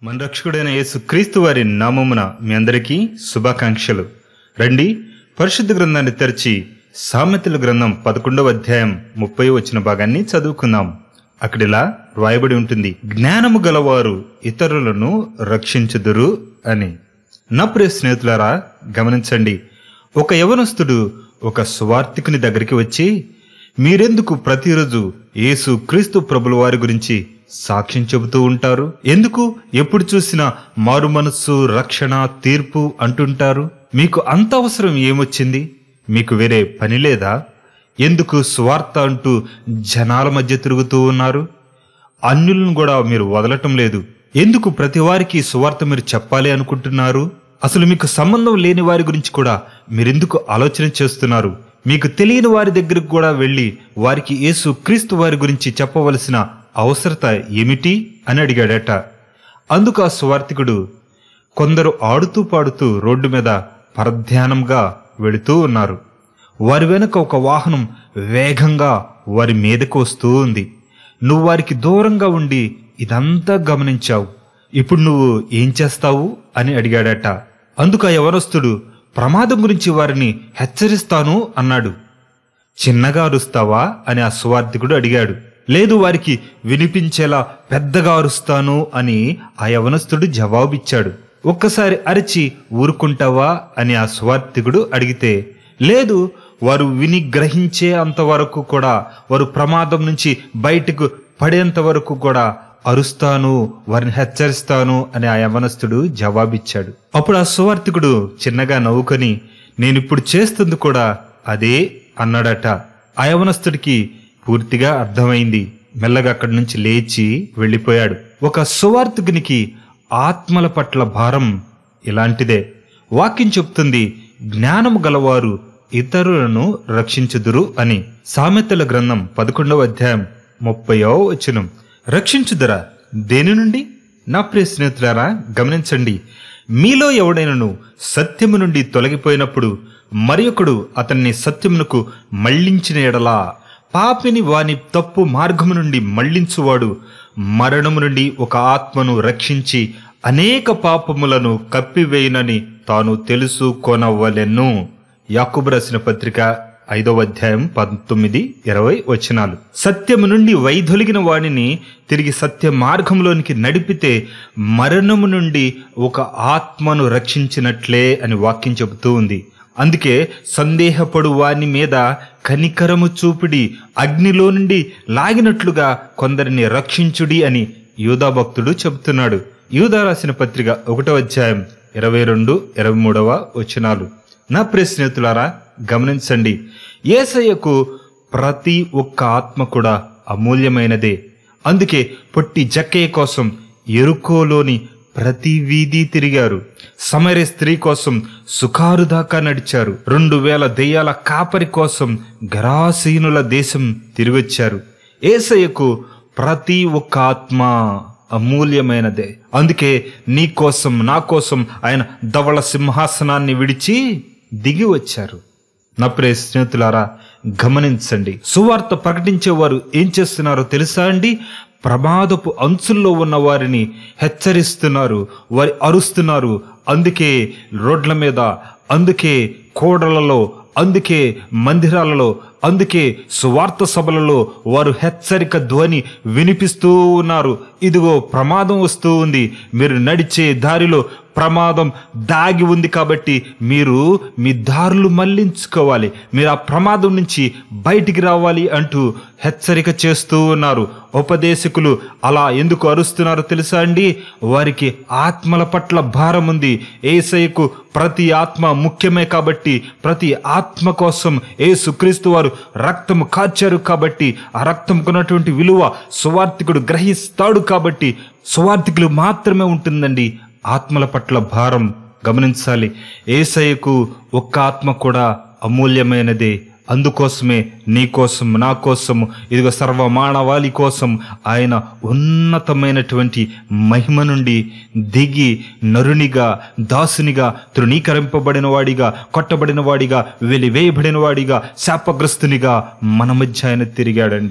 మన రక్షకుడైన యేసు క్రీస్తు వారి నామమున మీ అందరికీ శుభాకాంక్షలు రండి పరిశుద్ధ గ్రంథాన్ని తెరిచి సామెతల గ్రంథం పదకొండవ అధ్యాయం ముప్పై వచ్చిన భాగాన్ని చదువుకుందాం అక్కడిలా రాయబడి ఉంటుంది జ్ఞానము గలవారు ఇతరులను రక్షించుదురు అని నా ప్రియ స్నేహితులారా గమనించండి ఒక యవనస్తుడు ఒక సువార్థికుని దగ్గరికి వచ్చి మీరెందుకు ప్రతిరోజు యేసు క్రీస్తు ప్రభుల వారి గురించి సాక్ష్యం చెబుతూ ఉంటారు ఎందుకు ఎప్పుడు చూసినా మారు మనస్సు రక్షణ తీర్పు అంటుంటారు మీకు అంత అవసరం ఏమొచ్చింది మీకు వేరే పని లేదా ఎందుకు స్వార్థ అంటూ జనాల మధ్య తిరుగుతూ ఉన్నారు అన్యులను కూడా మీరు వదలటం లేదు ఎందుకు ప్రతి వారికి సువార్త మీరు చెప్పాలి అనుకుంటున్నారు అసలు మీకు సంబంధం లేని వారి గురించి కూడా మీరెందుకు ఆలోచన చేస్తున్నారు మీకు తెలియని వారి దగ్గరకు కూడా వెళ్ళి వారికి యేసు క్రీస్తు వారి గురించి చెప్పవలసిన అవసరత ఏమిటి అని అడిగాడట అందుకు ఆ సువార్థికుడు కొందరు ఆడుతూ పాడుతూ రోడ్డు మీద పరధ్యానంగా వెళుతూ ఉన్నారు వారి వెనుక ఒక వాహనం వేగంగా వారి మీదకు వస్తూ ఉంది నువ్వు వారికి దూరంగా ఉండి ఇదంతా గమనించావు ఇప్పుడు నువ్వు ఏం చేస్తావు అని అడిగాడట అందుకు ఆ యవనస్తుడు ప్రమాదం గురించి వారిని హెచ్చరిస్తాను అన్నాడు చిన్నగా అరుస్తావా అని ఆ సువార్థికుడు అడిగాడు లేదు వారికి వినిపించేలా పెద్దగా అరుస్తాను అని ఆ యవనస్తుడు జవాబిచ్చాడు ఒక్కసారి అరిచి ఊరుకుంటావా అని ఆ సువార్థికుడు అడిగితే లేదు వారు విని గ్రహించే అంతవరకు కూడా వారు ప్రమాదం నుంచి బయటకు పడేంత వరకు కూడా అరుస్తాను వారిని హెచ్చరిస్తాను అని ఆ యవనస్తుడు జవాబిచ్చాడు అప్పుడు ఆ సువార్థికుడు చిన్నగా నవ్వుకొని నేనిప్పుడు చేస్తుంది కూడా అదే అన్నాడట ఆ యవనస్తుడికి పూర్తిగా అర్థమైంది మెల్లగా అక్కడి నుంచి లేచి వెళ్ళిపోయాడు ఒక సువార్థికునికి ఆత్మల పట్ల భారం ఇలాంటిదే వాక్యం చెప్తుంది జ్ఞానము గలవారు ఇతరులను రక్షించుదురు అని సామెతల గ్రంథం పదకొండవ అధ్యాయం ముప్పయో వచనం రక్షించుదరా దేని నుండి నా ప్రియ స్నేహితులారా గమనించండి మీలో ఎవడైనను సత్యము నుండి తొలగిపోయినప్పుడు మరియొకడు అతన్ని సత్యమునకు మళ్లించిన ఎడలా పాపిని వాని తప్పు మార్గము నుండి మళ్లించువాడు మరణము నుండి ఒక ఆత్మను రక్షించి అనేక పాపములను కప్పివేయునని తాను తెలుసుకొనవలెను యాకుబు రాసిన పత్రిక ఐదవ అధ్యాయం పంతొమ్మిది ఇరవై వచనాలు సత్యము నుండి వైదొలిగిన వాడిని తిరిగి సత్య మార్గంలోనికి నడిపితే మరణము నుండి ఒక ఆత్మను రక్షించినట్లే అని వాక్యం చెబుతూ ఉంది అందుకే సందేహపడు వాని మీద కనికరము చూపిడి అగ్నిలో నుండి లాగినట్లుగా కొందరిని రక్షించుడి అని యూదా భక్తుడు చెబుతున్నాడు యూదా రాసిన పత్రిక ఒకటో అధ్యాయం ఇరవై రెండు ఇరవై మూడవ వచనాలు నా ప్రియ స్నేహితులారా గమనించండి ఏసయ్యకు ప్రతి ఒక్క ఆత్మ కూడా అమూల్యమైనదే అందుకే పొట్టి జక్కయ్య కోసం ఎరుకోలోని ప్రతి వీధి తిరిగారు సమరే స్త్రీ కోసం సుఖారు దాకా నడిచారు రెండు వేల దెయ్యాల కాపరి కోసం గరాసీనుల దేశం తిరిగొచ్చారు ఏసయ్యకు ప్రతి ఒక్క ఆత్మ అమూల్యమైనదే అందుకే నీ కోసం నా కోసం ఆయన ధవళ సింహాసనాన్ని విడిచి దిగి వచ్చారు నా ప్రియ స్నేహితులారా గమనించండి సువార్త ప్రకటించేవారు ఏం చేస్తున్నారో తెలుసా అండి ప్రమాదపు అంచుల్లో ఉన్న వారిని హెచ్చరిస్తున్నారు వారి అరుస్తున్నారు అందుకే రోడ్ల మీద అందుకే కోడలలో అందుకే మందిరాలలో అందుకే సువార్త సభలలో వారు హెచ్చరిక ధ్వని వినిపిస్తూ ఉన్నారు ఇదిగో ప్రమాదం వస్తూ ఉంది మీరు నడిచే దారిలో ప్రమాదం దాగి ఉంది కాబట్టి మీరు మీ దారులు మళ్లించుకోవాలి మీరు ఆ ప్రమాదం నుంచి బయటికి రావాలి అంటూ హెచ్చరిక చేస్తూ ఉన్నారు ఉపదేశకులు అలా ఎందుకు అరుస్తున్నారో తెలుసా అండి వారికి ఆత్మల పట్ల భారం ఉంది ఏసయ్యకు ప్రతి ఆత్మ ముఖ్యమే కాబట్టి ప్రతి ఆత్మ కోసం ఏసుక్రీస్తు వారు రక్తము కార్చారు కాబట్టి ఆ రక్తంకున్నటువంటి విలువ సువార్థికుడు గ్రహిస్తాడు కాబట్టి సువార్థికులు మాత్రమే ఉంటుందండి ఆత్మల పట్ల భారం గమనించాలి ఏసయ్యకు ఒక్క ఆత్మ కూడా అమూల్యమైనదే అందుకోసమే నీ కోసం నా కోసము ఇదిగో సర్వ మానవాళి కోసం ఆయన ఉన్నతమైనటువంటి మహిమ నుండి దిగి నరునిగా దాసునిగా తృణీకరింపబడిన వాడిగా కొట్టబడిన వాడిగా వెలివేయబడిన వాడిగా శాపగ్రస్తునిగా మన మధ్య ఆయన తిరిగాడండి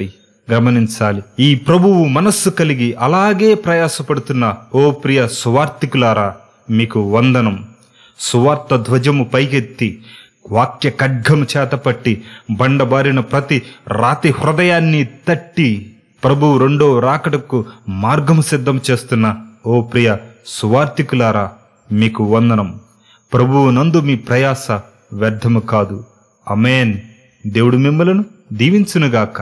గమనించాలి ఈ ప్రభువు మనస్సు కలిగి అలాగే ప్రయాసపడుతున్న ఓ ప్రియ సువార్తికులారా మీకు వందనం సువార్త ధ్వజము పైకెత్తి వాక్య ఖడ్గము చేతపట్టి బండబారిన ప్రతి రాతి హృదయాన్ని తట్టి ప్రభు రెండో రాకడకు మార్గము సిద్ధం చేస్తున్న ఓ ప్రియ సువార్తికులారా మీకు వందనం ప్రభువు నందు మీ ప్రయాస వ్యర్థము కాదు అమేన్ దేవుడు మిమ్మలను దీవించునుగాక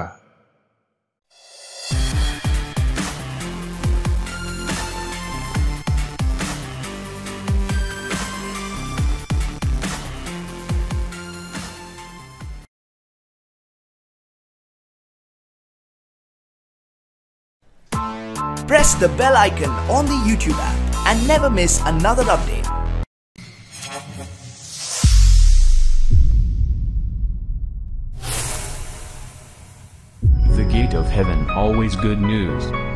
Press the bell icon on the YouTube app and never miss another update. The Gate of Heaven, always good news.